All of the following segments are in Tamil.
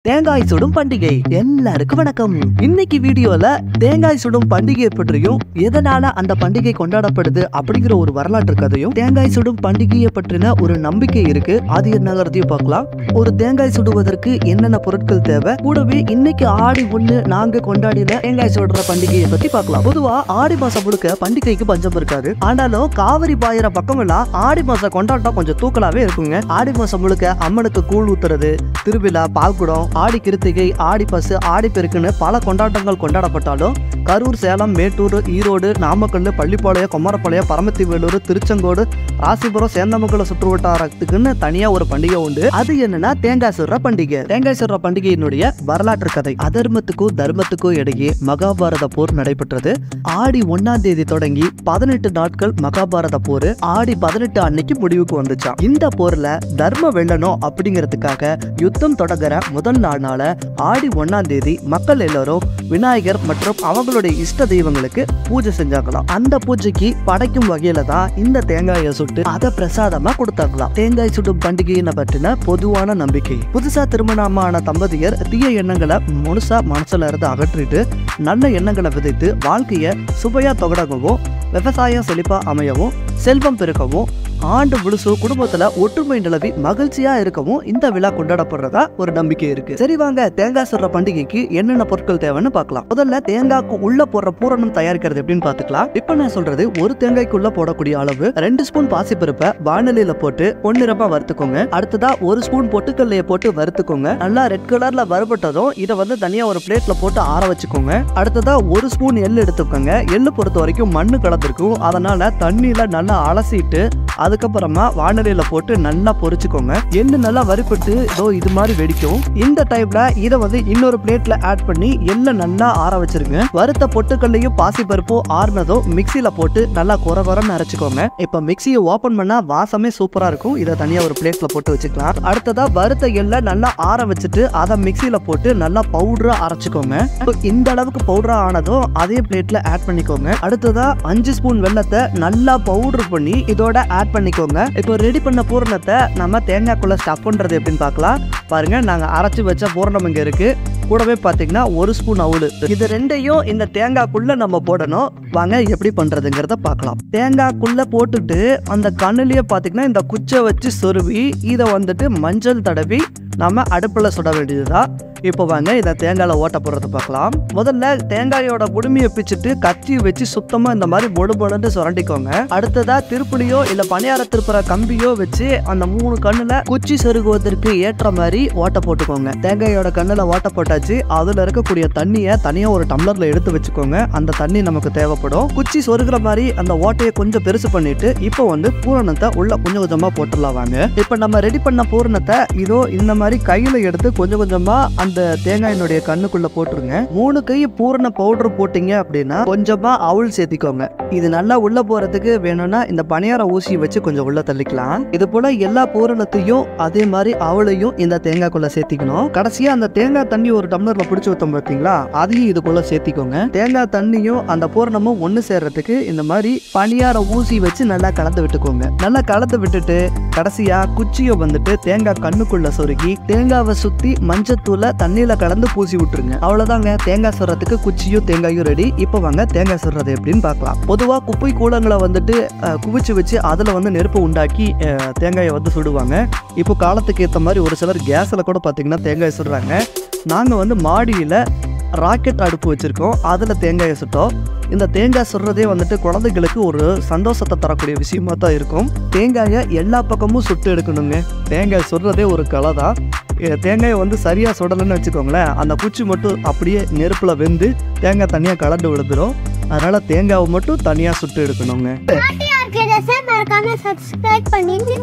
தேங்காய் சுடும் பண்டிகை எல்லாருக்கும் வணக்கம் இன்னைக்கு வீடியோல தேங்காய் சுடும் பண்டிகையை பற்றியும் எதனால அந்த பண்டிகை கொண்டாடப்படுது அப்படிங்கிற ஒரு வரலாற்று கதையும் தேங்காய் சுடும் பண்டிகையை பற்றின ஒரு நம்பிக்கை இருக்கு அது என்னங்கிறதையும் பார்க்கலாம் ஒரு தேங்காய் சுடுவதற்கு என்னென்ன பொருட்கள் தேவை கூடவே இன்னைக்கு ஆடி ஒண்ணு நாங்க கொண்டாடின தேங்காய் சுடுற பண்டிகையை பத்தி பார்க்கலாம் பொதுவா ஆடி மாசம் முழுக்க பண்டிகைக்கு பஞ்சம் இருக்காது ஆனாலும் காவிரி பாயிற பக்கம் எல்லாம் ஆடி மாசம் கொண்டாட்டம் கொஞ்சம் தூக்கலாவே இருக்குங்க ஆடி மாசம் முழுக்க அம்மனுக்கு கூழ் ஊத்துறது திருவிழா பால்குடம் ஆடி கிருத்திகை ஆடி பசு ஆடி பெருக்குன்னு பல கொண்டாட்டங்கள் கொண்டாடப்பட்டாலும் கரூர் சேலம் மேட்டூர் ஈரோடு நாமக்கல் பள்ளிப்பாளையம் கொமரப்பாளையம் பரமத்தி வேலூர் திருச்செங்கோடு ராசிபுரம் சேந்தமங்கலம் சுற்று வட்டாரத்துக்குன்னு தனியா ஒரு பண்டிகை உண்டு அது என்னன்னா தேங்காய் சுடுற பண்டிகை தேங்காய் சுடுற பண்டிகையினுடைய வரலாற்று கதை அதர்மத்துக்கும் தர்மத்துக்கும் இடையே மகாபாரத போர் நடைபெற்றது ஆடி ஒன்னாம் தேதி தொடங்கி பதினெட்டு நாட்கள் மகாபாரத போர் ஆடி பதினெட்டு அன்னைக்கு முடிவுக்கு வந்துச்சாம் இந்த போர்ல தர்மம் வெல்லணும் அப்படிங்கிறதுக்காக யுத்தம் தொடங்குற முதல் நாள்னால ஆடி ஒன்னாம் தேதி மக்கள் எல்லாரும் விநாயகர் மற்றும் அவங்களுடைய இஷ்ட தெய்வங்களுக்கு பூஜை செஞ்சாங்களாம் அந்த பூஜைக்கு படைக்கும் வகையில தான் இந்த தேங்காயை சுட்டு அதை பிரசாதமா கொடுத்தாங்களாம் தேங்காய் சுடும் பண்டிகையை பற்றின பொதுவான நம்பிக்கை புதுசா திருமணமான தம்பதியர் தீய எண்ணங்களை முழுசா மனசுல இருந்து அகற்றிட்டு நல்ல எண்ணங்களை விதைத்து வாழ்க்கைய சுவையா தொடங்கவும் விவசாயம் செழிப்பா அமையவும் செல்வம் பெருக்கவும் ஆண்டு முழுசும் குடும்பத்துல ஒற்றுமை நிலவி மகிழ்ச்சியா இருக்கவும் இந்த விழா கொண்டாடப்படுறதா ஒரு நம்பிக்கை இருக்கு சரி வாங்க தேங்காய் சுடுற பண்டிகைக்கு என்னென்ன பொருட்கள் தேவைன்னு பார்க்கலாம் முதல்ல தேங்காய்க்கு உள்ள போடுற பூரணம் தயாரிக்கிறது எப்படின்னு பாத்துக்கலாம் இப்ப நான் சொல்றது ஒரு தேங்காய்க்குள்ள போடக்கூடிய அளவு ரெண்டு ஸ்பூன் பாசிப்பருப்பை வானலியில போட்டு பொன்னிறமா வறுத்துக்கோங்க அடுத்ததா ஒரு ஸ்பூன் பொட்டுக்கல்லைய போட்டு வறுத்துக்கோங்க நல்லா ரெட் கலர்ல வறுபட்டதும் இதை வந்து தனியா ஒரு பிளேட்ல போட்டு ஆற வச்சுக்கோங்க அடுத்ததா ஒரு ஸ்பூன் எள்ளு எடுத்துக்கோங்க எள்ளு பொறுத்த வரைக்கும் மண்ணு கலந்துருக்கும் அதனால தண்ணியில நல்லா அலசிட்டு அதுக்கப்புறமா வானலியில போட்டு நல்லா பொரிச்சுக்கோங்க எள்ளு நல்லா வறுபட்டு இதோ இது மாதிரி வெடிக்கும் இந்த டைம்ல இதை வந்து இன்னொரு பிளேட்ல ஆட் பண்ணி எள்ளை நல்லா ஆற வச்சிருங்க வறுத்த பொட்டுக்கல்லையும் பாசி பருப்பும் ஆறுனதும் மிக்சியில போட்டு நல்லா குற குறன்னு அரைச்சுக்கோங்க இப்ப மிக்சியை ஓபன் பண்ணா வாசமே சூப்பரா இருக்கும் இதை தனியா ஒரு பிளேட்ல போட்டு வச்சுக்கலாம் அடுத்ததா வறுத்த எள்ளை நல்லா ஆற வச்சுட்டு அதை மிக்சியில போட்டு நல்லா பவுடரா அரைச்சுக்கோங்க இப்போ இந்த அளவுக்கு பவுடரா ஆனதும் அதே பிளேட்ல ஆட் பண்ணிக்கோங்க அடுத்ததா அஞ்சு ஸ்பூன் வெள்ளத்தை நல்லா பவுடர் பண்ணி இதோட ஆட் பண்ணிக்கோங்க இப்போ ரெடி பண்ண பூரணத்தை நம்ம தேங்காய்க்குள்ள ஸ்டஃப் பண்றது எப்படின்னு பார்க்கலாம் பாருங்க நாங்க அரைச்சு வச்ச பூரணம் இங்க இருக்கு கூடவே பாத்தீங்கன்னா ஒரு ஸ்பூன் அவுளு இது ரெண்டையும் இந்த தேங்காய்க்குள்ள நம்ம போடணும் வாங்க எப்படி பண்றதுங்கிறத பார்க்கலாம் தேங்காய்க்குள்ள போட்டுட்டு அந்த கண்ணுலயே பாத்தீங்கன்னா இந்த குச்சை வச்சு சொருவி இதை வந்துட்டு மஞ்சள் தடவி நம்ம அடுப்புல சுட வேண்டியதுதான் இப்போ வாங்க இதை தேங்காயில ஓட்ட போடுறது பார்க்கலாம் முதல்ல தேங்காயோட குடுமையை பிச்சுட்டு கத்தி வச்சு சுத்தமா இந்த மாதிரி பொடு பொடுன்னு சுரண்டிக்கோங்க அடுத்ததா திருப்புளியோ இல்ல பணியார திருப்புற கம்பியோ வச்சு அந்த மூணு கண்ணுல குச்சி செருகுவதற்கு ஏற்ற மாதிரி ஓட்ட போட்டுக்கோங்க தேங்காயோட கண்ணுல ஓட்ட போட்டாச்சு அதுல இருக்கக்கூடிய தண்ணியை தனியா ஒரு டம்ளர்ல எடுத்து வச்சுக்கோங்க அந்த தண்ணி நமக்கு தேவைப்படும் குச்சி சொருகிற மாதிரி அந்த ஓட்டையை கொஞ்சம் பெருசு பண்ணிட்டு இப்போ வந்து பூரணத்தை உள்ள கொஞ்சம் கொஞ்சமா போட்டுடலாம் வாங்க இப்போ நம்ம ரெடி பண்ண பூரணத்தை இதோ இந்த மாதிரி கையில எடுத்து கொஞ்சம் கொஞ்சமா அந்த தேங்காயினுடைய கண்ணுக்குள்ள போட்டுருங்க மூணு கை பூரண பவுடர் போட்டீங்க அப்படின்னா கொஞ்சமா அவுள் சேர்த்திக்கோங்க இது நல்லா உள்ள போறதுக்கு வேணும்னா இந்த பணியார ஊசி வச்சு கொஞ்சம் உள்ள தள்ளிக்கலாம் இது போல எல்லா பூரணத்தையும் அதே மாதிரி அவளையும் இந்த தேங்காய்க்குள்ள சேர்த்திக்கணும் கடைசியா அந்த தேங்காய் தண்ணி ஒரு டம்ளர்ல பிடிச்சு வைத்தோம் பார்த்தீங்களா அதையும் இதுக்குள்ள சேர்த்திக்கோங்க தேங்காய் தண்ணியும் அந்த பூரணமும் ஒண்ணு சேர்றதுக்கு இந்த மாதிரி பணியார ஊசி வச்சு நல்லா கலந்து விட்டுக்கோங்க நல்லா கலந்து விட்டுட்டு கடைசியா குச்சியை வந்துட்டு தேங்காய் கண்ணுக்குள்ள சொருகி தேங்காவை சுத்தி மஞ்சத்தூளை தண்ணியில கலந்து பூசி விட்டுருங்க அவ்வளவுதாங்க தேங்காய் சுடுறதுக்கு குச்சியும் தேங்காயும் ரெடி இப்போ வாங்க தேங்காய் சுடுறது எப்படின்னு பார்க்கலாம் பொதுவா குப்பை கூலங்களை வந்துட்டு அஹ், குவிச்சு வச்சு அதுல வந்து நெருப்பு உண்டாக்கி அஹ், தேங்காயை வந்து சுடுவாங்க இப்போ காலத்துக்கு ஏற்ற மாதிரி ஒரு சிலர் கேஸ்ல கூட பார்த்தீங்கன்னா தேங்காய் சுடுறாங்க நாங்க வந்து மாடியில ராக்கெட் அடுப்பு வச்சிருக்கோம் அதுல தேங்காயை சுட்டோம் இந்த தேங்காய் சுடுறதே வந்துட்டு குழந்தைகளுக்கு ஒரு சந்தோஷத்தை தரக்கூடிய விஷயமா தான் இருக்கும் தேங்காயை எல்லா பக்கமும் சுட்டு எடுக்கணுங்க தேங்காய் சுடுறதே ஒரு கலை தான் எ, தேங்காயை வந்து சரியாக சுடலைன்னு வச்சுக்கோங்களேன் அந்த குச்சி மட்டும் அப்படியே நெருப்பில் வெந்து தேங்காய் தனியாக கலந்து விழுந்துடும் அதனால் தேங்காவை மட்டும் தனியாக சுட்டு எடுக்கணுங்க இருக்கிறத மறக்காம சப்ஸ்கிரைப் பண்ணிட்டு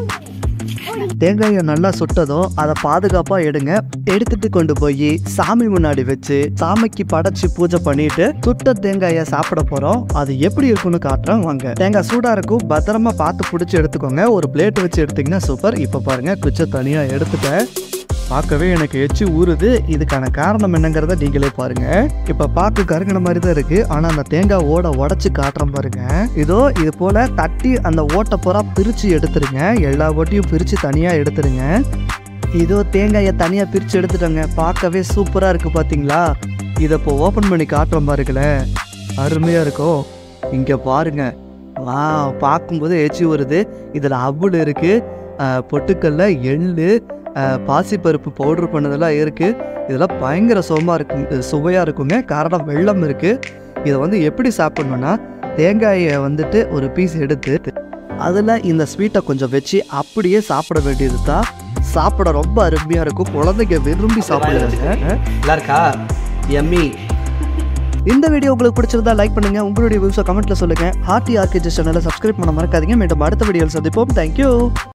தேங்காயை நல்லா சுட்டதும் அதை பாதுகாப்பாக எடுங்க எடுத்துட்டு கொண்டு போய் சாமி முன்னாடி வச்சு சாமிக்கு படைச்சு பூஜை பண்ணிட்டு சுட்ட தேங்காயை சாப்பிட போறோம் அது எப்படி இருக்கும்னு காட்டுறேன் வாங்க தேங்காய் சூடா இருக்கும் பத்திரமா பார்த்து பிடிச்சி எடுத்துக்கோங்க ஒரு பிளேட் வச்சு எடுத்தீங்கன்னா சூப்பர் இப்போ பாருங்க குச்சை தனியா எடுத்துட்டேன் பார்க்கவே எனக்கு எச்சி ஊறுது இதுக்கான காரணம் என்னங்கிறத நீங்களே பாருங்க இப்ப பார்க்க கருங்கின மாதிரி தான் இருக்கு ஆனா அந்த தேங்காய் ஓட உடைச்சு காட்டுறேன் பாருங்க இதோ இது போல தட்டி அந்த ஓட்டை பூரா பிரிச்சு எடுத்துருங்க எல்லா ஓட்டையும் பிரிச்சு தனியா எடுத்துருங்க இதோ தேங்காயை தனியாக பிரித்து எடுத்துட்டோங்க பார்க்கவே சூப்பராக இருக்குது பார்த்தீங்களா இதை இப்போ ஓப்பன் பண்ணி காட்டுறோம் பாருங்களேன் அருமையாக இருக்கும் இங்கே பாருங்க வா பார்க்கும்போது எச்சி வருது இதில் அவுள் இருக்குது பொட்டுக்கல்ல எள்ளு அஹ், பாசிப்பருப்பு பவுடர் பண்ணதெல்லாம் இருக்குது இதெல்லாம் பயங்கர சுகமாக இருக்கும் சுவையாக இருக்குங்க காரணம் வெள்ளம் இருக்குது இதை வந்து எப்படி சாப்பிடணும்னா தேங்காயை வந்துட்டு ஒரு பீஸ் எடுத்து அதில் இந்த ஸ்வீட்டை கொஞ்சம் வச்சு அப்படியே சாப்பிட வேண்டியது தான் சாப்பிட ரொம்ப அருமையாக இருக்கும் குழந்தைங்க விரும்பி சாப்பிடுவாங்க நல்லா இருக்கா எம்மி இந்த வீடியோ உங்களுக்கு பிடிச்சிருந்தா லைக் பண்ணுங்க உங்களுடைய வியூஸை கமெண்ட்ல சொல்லுங்க ஹார்டி ஆர்கேஜஸ் சேனலை சப்ஸ்கிரைப் பண்ண மறக்காதீங்க மீண்டும் அடுத்த வீடியோவில் சந்திப்போம் தேங்க்யூ